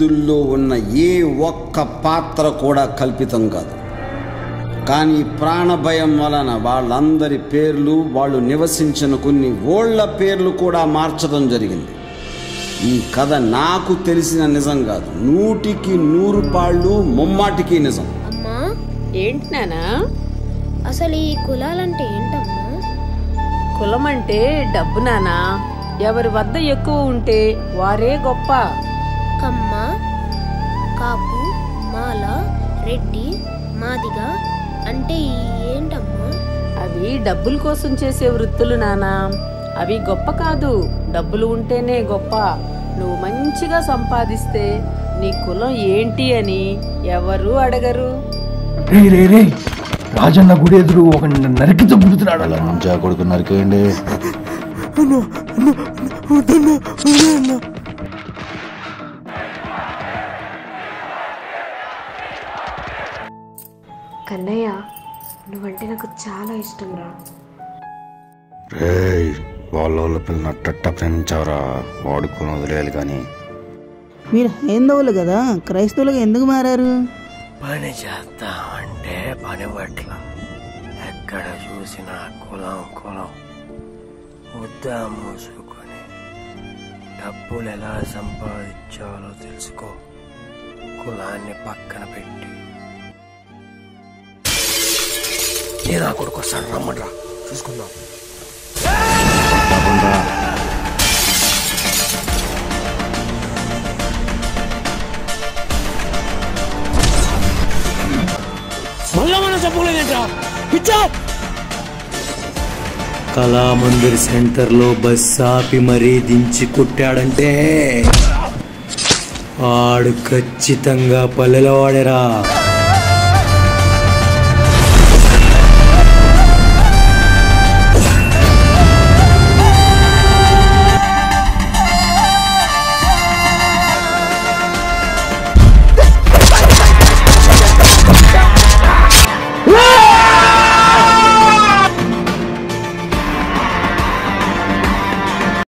ఇందులో ఉన్న ఏ ఒక్క పాత్ర కూడా కల్పితం కాదు కానీ ప్రాణభయం వలన వాళ్ళందరి పేర్లు వాళ్ళు నివసించిన కొన్ని ఓళ్ల పేర్లు కూడా మార్చడం జరిగింది ఈ కథ నాకు తెలిసిన నిజం కాదు నూటికి నూరు పాళ్ళు ముమ్మాటికి నిజం అమ్మా ఏంటి నానా అసలు ఈ కులాలంటే ఏంటమ్మా కులం అంటే డబ్బు నానా ఎవరి వద్ద ఎక్కువ ఉంటే వారే గొప్ప కమ్మ కాపు మాల రెడ్డి మాదిగ అంటే ఈ ఏంటమ్మా అవి డబ్బుల కోసం చేసే వృత్తులు నానా అవి గొప్ప కాదు డబ్బులు ఉంటేనే గొప్ప నువ్వు మంచిగా సంపాదిస్తే నీ కులం ఏంటి అని ఎవరు అడగరు రే రే రే రాజన్న గుడి ఎదురు ఒక నరికి చంపుతున్నాడు అలా మంచిగా కొడుకు నరికేయండి కన్నయ్య నువ్వంటే నాకు చాలా ఇష్టం రా రేయ్ వాళ్ళ వాళ్ళ పిల్లలు అట్టట్ట ప్రేమించావురా వాడుకొని వదిలేయాలి కానీ మీరు హైందవులు కదా క్రైస్తవులుగా ఎందుకు మారారు పని చేద్దామంటే పని పట్ల ఎక్కడ చూసినా కులం కులం ముద్దా మూసుకొని డబ్బులు ఎలా సంపాదించాలో తెలుసుకో కులాన్ని పక్కన పెట్టి ఏ నా కొడుకు వస్తాడు రమ్మడ్రా చూసుకుందాం మళ్ళా మనం చెప్పలేదేంట్రా పిచ్చా కళామందిర్ సెంటర్లో బస్ ఆపి మరీ దించి కొట్టాడంటే ఆడు ఖచ్చితంగా పల్లెలో వాడేరా